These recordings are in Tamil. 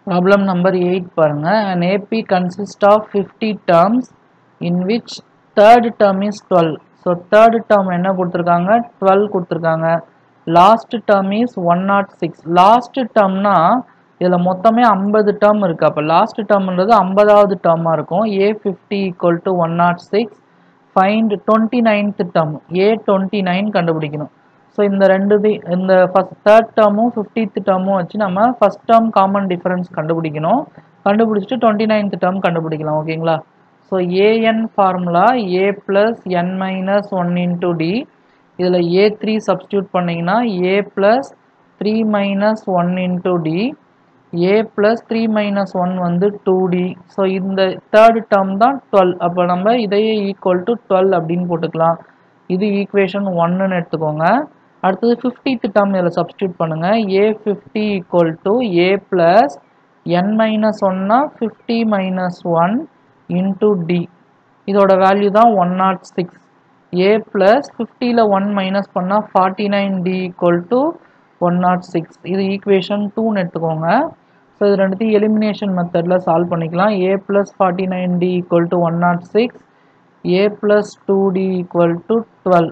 Problem number 8 பாருங்க an AP consists of 50 terms in which third term is 12 so third term என்ன கொடுத்துருக்காங்க 12 கொடுத்துருக்காங்க last term is 106 last termனா இதில் மொத்தமே ஐம்பது டேர்ம் இருக்கு அப்போ லாஸ்ட் டேர்ம்ன்றது ஐம்பதாவது டேர்மாக இருக்கும் a fifty equal to one naught six find twenty ninth term a twenty nine கண்டுபிடிக்கணும் ஸோ இந்த ரெண்டு தி இந்த ஃபஸ்ட் தேர்ட் டேர்மும் ஃபிஃப்டீத் டேர்மும் வச்சு நம்ம ஃபஸ்ட் டேர்ம் காமன் டிஃபரன்ஸ் கண்டுபிடிக்கணும் கண்டுபிடிச்சிட்டு டுவெண்ட்டி நைன்த் டேர்ம் கண்டுபிடிக்கலாம் ஓகேங்களா so a n formula a plus n minus one into d இதில் ஏ த்ரீ சப்ஸ்டியூட் பண்ணிங்கன்னா a plus three minus one into d a plus three minus one வந்து டூ டி ஸோ இந்த தேர்ட் டேர்ம் தான் டுவெல் அப்போ நம்ம இதையே ஈக்குவல் டு டுவெல் அப்படின்னு போட்டுக்கலாம் இது ஈக்குவேஷன் ஒன்னுன்னு எடுத்துக்கோங்க அடுத்தது ஃபிஃப்டித் டேர்ம் இதில் சப்ஸ்டியூட் பண்ணுங்கள் a fifty equal to a plus n minus ஒன்னா fifty minus one into d இதோட வேல்யூ தான் one naught six a plus ஃபிஃப்டியில் ஒன் மைனஸ் பண்ணால் forty nine d equal to one naught six இது ஈக்குவேஷன் டூன்னு எடுத்துக்கோங்க ஸோ இது ரெண்டுத்தையும் எலிமினேஷன் மெத்தடில் சால்வ் பண்ணிக்கலாம் a plus forty nine d equal to one naught six a plus two d equal to twelve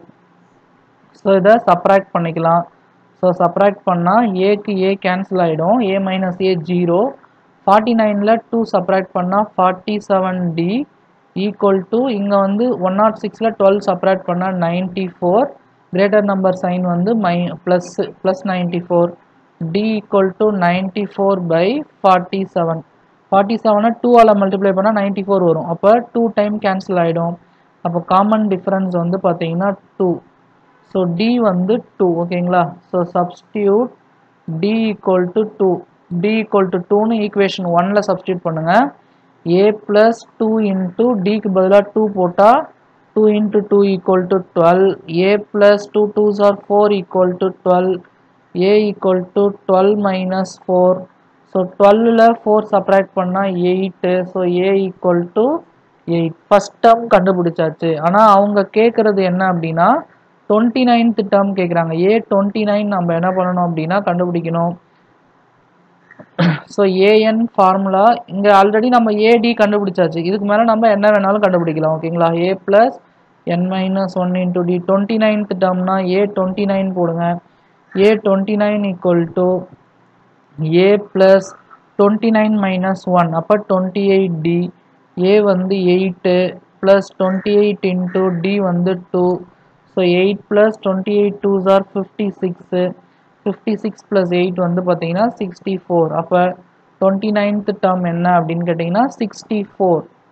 so இதை சப்ராக்ட் பண்ணிக்கலாம் ஸோ சப்ராக்ட் பண்ணால் ஏக்கு ஏ கேன்சல் ஆகிடும் a minus a zero forty நைனில் டூ சப்ராக்ட் பண்ணால் forty seven d equal to இங்கே வந்து ஒன் நாட் சிக்ஸில் டுவெல் சப்ராக்ட் பண்ணால் ninety four greater number sign வந்து my plus plus ninety four d equal to ninety four by forty seven forty seven டூவால் மல்டிப்ளை பண்ணால் நைன்ட்டி ஃபோர் வரும் அப்போ டூ டைம் கேன்சல் ஆகிடும் அப்போ காமன் டிஃப்ரென்ஸ் வந்து பார்த்தீங்கன்னா டூ ஸோ டி வந்து டூ ஓகேங்களா so substitute d equal to two d equal to டூன்னு ஈக்குவேஷன் ஒனில் சப்ஸ்டியூட் பண்ணுங்கள் ஏ ப்ளஸ் டூ இன்ட்டு டிக்கு பதிலாக டூ போட்டால் two into two equal to twelve a plus two twos are four equal to twelve a equal to twelve minus four so டுவெல்லில் ஃபோர் சப்ராக்ட் பண்ணால் eight so a equal to eight first term கண்டுபிடிச்சாச்சு ஆனால் அவங்க கேட்குறது என்ன அப்படின்னா டுவெண்ட்டி நைன்த் டேர்ம் கேட்குறாங்க ஏ டுவெண்ட்டி நைன் நம்ம என்ன பண்ணணும் அப்படின்னா கண்டுபிடிக்கணும் ஸோ ஏஎன் ஃபார்முலா இங்கே ஆல்ரெடி நம்ம ஏடி கண்டுபிடிச்சாச்சு இதுக்கு மேலே நம்ம என்ன வேணாலும் கண்டுபிடிக்கலாம் ஓகேங்களா a plus n minus one into d twenty ninth டேர்ம்னா ஏ டுவெண்ட்டி நைன் போடுங்க a twenty nine equal to a plus twenty nine minus one அப்போ டுவெண்ட்டி எயிட் டி ஏ வந்து eight plus twenty eight into d வந்து two so eight plus twenty eight twos are fifty six fifty six plus eight வந்து பார்த்தீங்கன்னா சிக்ஸ்டி ஃபோர் அப்போ டுவெண்ட்டி நைன்த் டேர்ம் என்ன அப்படின்னு கேட்டிங்கன்னா சிக்ஸ்டி ஃபோர்